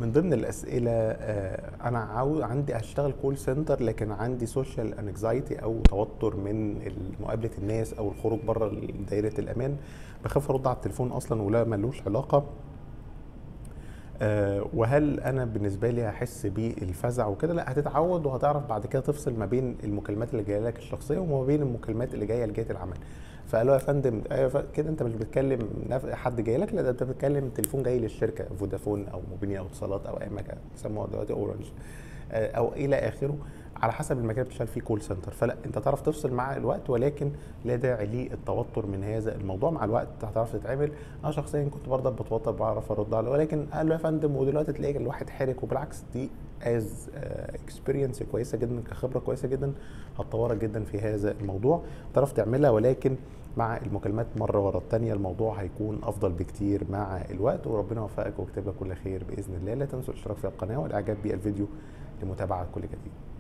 من ضمن الاسئله آه، انا عاوز عندي اشتغل كول سنتر لكن عندي سوشيال انكزايتي او توتر من مقابله الناس او الخروج بره دايره الامان بخاف ارد على التليفون اصلا ولا ملوش علاقه آه، وهل انا بالنسبه لي هحس بالفزع وكده لا هتتعود وهتعرف بعد كده تفصل ما بين المكالمات اللي جايه لك الشخصيه وما بين المكالمات اللي جايه لجهه العمل فقالوا يا فندم أيوة ف- كده انت مش بتكلم نف- حد جاي لك لا ده انت بتتكلم تليفون جاي للشركه فودافون او موبينيل او اتصالات او اي مكان بيسموها دلوقتي اورنج آه، او الى اخره على حسب المكان اللي بتشتغل فيه كول سنتر فلا انت تعرف تفصل مع الوقت ولكن لا داعي للتوتر من هذا الموضوع مع الوقت هتعرف تتعامل انا شخصيا كنت برضه بتوتر بعرف ارد عليه ولكن قال له يا فندم ودلوقتي تلاقي الواحد حرك وبالعكس دي از اكسبيرينس كويسه جدا كخبره كويسه جدا هتطورك جدا في هذا الموضوع تعرف تعملها ولكن مع المكالمات مره ورا الثانيه الموضوع هيكون افضل بكتير مع الوقت وربنا يوفقك ويكتب لك كل خير باذن الله لا تنسوا الاشتراك في القناه والاعجاب بالفيديو لمتابعه كل جديد